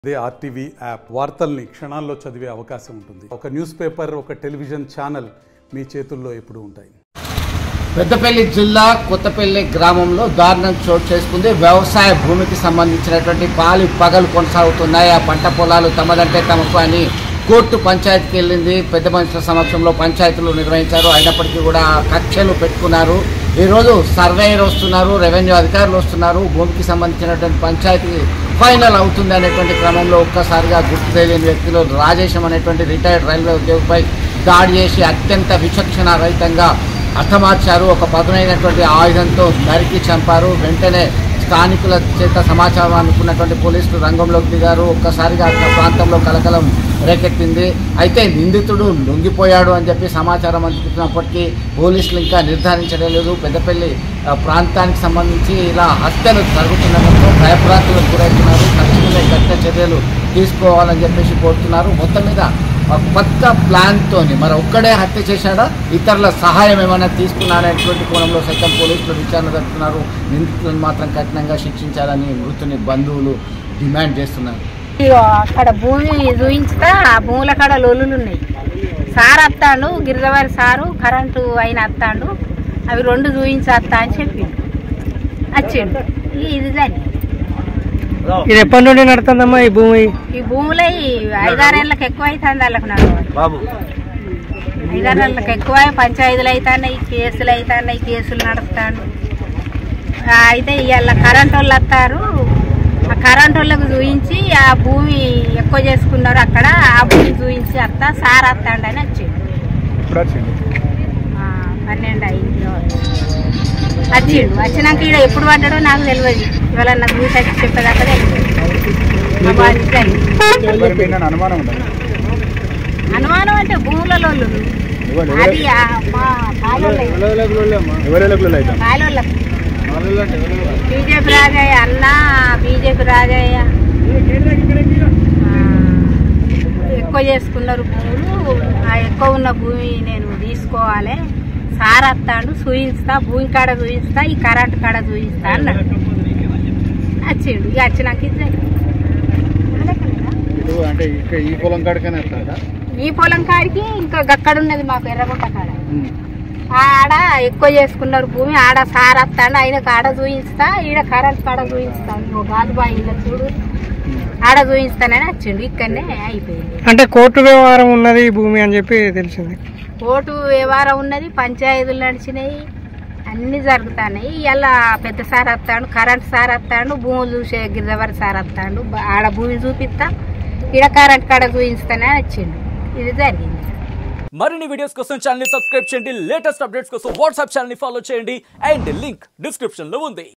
అదే RTV app వార్తల్ని క్షణాల్లో చదివే అవకాశం ఉంటుంది ఒక న్యూస్ పేపర్ ఒక టెలివిజన్ ఛానల్ మీ చేతుల్లో ఎప్పుడూ ఉంటాయి పెద్దపల్లి జిల్లా కొత్తపల్లి గ్రామంలో దారుణం చోటు చేసుకుంది వ్యవసాయ భూమికి సంబంధించినటువంటి పాలి పగలు కొనసాగుతున్నాయి ఆ పంట పొలాలు తమదంటే తమకు అని కోర్టు పంచాయతీకి వెళ్ళింది పెద్ద మనుషుల సమక్షంలో పంచాయతీలు నిర్వహించారు అయినప్పటికీ కూడా కక్షలు పెట్టుకున్నారు ఈరోజు సర్వేయర్ వస్తున్నారు రెవెన్యూ అధికారులు వస్తున్నారు భూమికి సంబంధించినటువంటి పంచాయతీ ఫైనల్ అవుతుంది అనేటువంటి క్రమంలో ఒక్కసారిగా గుర్తు తెలియని వ్యక్తులు రాజేశం అనేటువంటి రిటైర్డ్ రైల్వే ఉద్యోగిపై దాడి చేసి అత్యంత విచక్షణ రహితంగా హతమార్చారు ఒక పదునైనటువంటి ఆయుధంతో నరికి చంపారు వెంటనే స్థానికుల చేత సమాచారం అనుకున్నటువంటి పోలీసులు రంగంలోకి దిగారు ఒక్కసారిగా ఆ ప్రాంతంలో కలకలం రేకెత్తింది అయితే నిందితుడు లొంగిపోయాడు అని చెప్పి సమాచారం అందుతున్నప్పటికీ పోలీసులు ఇంకా నిర్ధారించలేదు పెద్దపల్లి ఆ, ప్రాంతానికి సంబంధించి ఇలా హత్యలు జరుగుతుండడంతో భయప్రాంతులకు గురవుతున్నారు తక్షణమే కఠిన చర్యలు తీసుకోవాలని చెప్పేసి కోరుతున్నారు మొత్తం మీద ఒక కొత్త ప్లాన్తోని మరి ఒక్కడే హత్య చేశాడా ఇతరుల సహాయం ఏమైనా తీసుకున్నారనేటువంటి కోణంలో సైతం పోలీసులు విచారణ జరుపుతున్నారు నిందితులను మాత్రం కఠినంగా శిక్షించాలని మృతుని బంధువులు డిమాండ్ చేస్తున్నారు ఇగో అక్కడ భూమి చూయించుతా ఆ భూముల కాడ లొల్లులు ఉన్నాయి సార్ వస్తాడు గిరిజవారి సారు కరెంటు అయిన వస్తాడు అవి రెండు చూయించేస్తా అని చెప్పిండు వచ్చిండు ఈ ఇది జరిగింది ఇది ఎప్పటి నుండి నడుతుందమ్మా ఈ భూమి ఈ భూములు ఐదారేళ్ళకి ఎక్కువ అవుతుంది వాళ్ళకు నడవాలి బాబు ఐదారేళ్ళకి ఎక్కువ పంచాయతీలు అవుతున్నాయి కేసులు అవుతున్నాయి కేసులు నడుస్తాను అయితే ఇవాళ కరెంట్ వాళ్ళు వస్తారు ఆ కరెంట్ వాళ్ళకు చూయించి ఆ భూమి ఎక్కువ చేసుకున్నారు అక్కడ ఆ భూమి చూయించి వస్తా సార్ వస్తాడు అని వచ్చిండు ఆ, పన్నెండు అయింది వచ్చిండు వచ్చినాక ఈడ ఎప్పుడు పడ్డాడో నాకు తెలియదు ఇవాళ నాకు చూసి వచ్చి చెప్పేదాకా తెలియదు మా బాధ్యత అయింది. అనుమానం అంటే భూములలో అది ఆ మా పాలోళ్ళే. పాలోళ్ళకు బీజేపీ రాజయ్య అన్న బీజేపీ రాజయ్య ఆ, ఎక్కువ చేసుకున్నారు భూములు ఆ ఎక్కువ ఉన్న భూమి నేను తీసుకోవాలి సార్ వస్తాడు చూయిస్తా భూమి కాడ చూయిస్తా ఈ కరెంట్ కాడ చూయిస్తా అన్నాడు వచ్చిండు ఇక వచ్చినాక ఇది జరిగింది. అంటే ఈ పొలం కాడికనే వస్తాడా ఈ పొలం కాడికి ఇంకా గక్కడ ఉన్నది మాకు ఎర్రగుంట కాడ ఆడ ఎక్కువ చేసుకున్నారు భూమి ఆడ సార్ వస్తాడు ఆయనకు ఆడ చూయిస్తా ఈడ కరెంట్ కాడ చూయిస్తాను ఇంకో గాజుబాయి ఇలా చూడు ఆడ చూయిస్తానని వచ్చిండు ఇక్కడనే అయిపోయింది అంటే కోర్టు వ్యవహారం ఉన్నది ఈ భూమి అని చెప్పి తెలిసింది కోర్టు వ్యవహారం ఉన్నది పంచాయతీలు నడిచినాయి అన్ని జరుగుతున్నాయి ఇలా పెద్ద సార్ వస్తాడు కరెంట్ సార్ వస్తాడు భూములు చూసే గిరిజవరి సార్ వస్తాడు ఆడ భూమి చూపిస్తా ఈడ కరెంట్ కాడ చూయిస్తానని వచ్చిండు ఇది జరిగింది మరిన్ని వీడియోస్ కోసం ఛానల్ సబ్స్క్రైబ్ చేయండి లేటెస్ట్ అప్డేట్స్ కోసం వాట్సాప్ ఛానల్ ఫాలో చేయండి అండ్ లింక్ డిస్క్రిప్షన్ లో ఉంది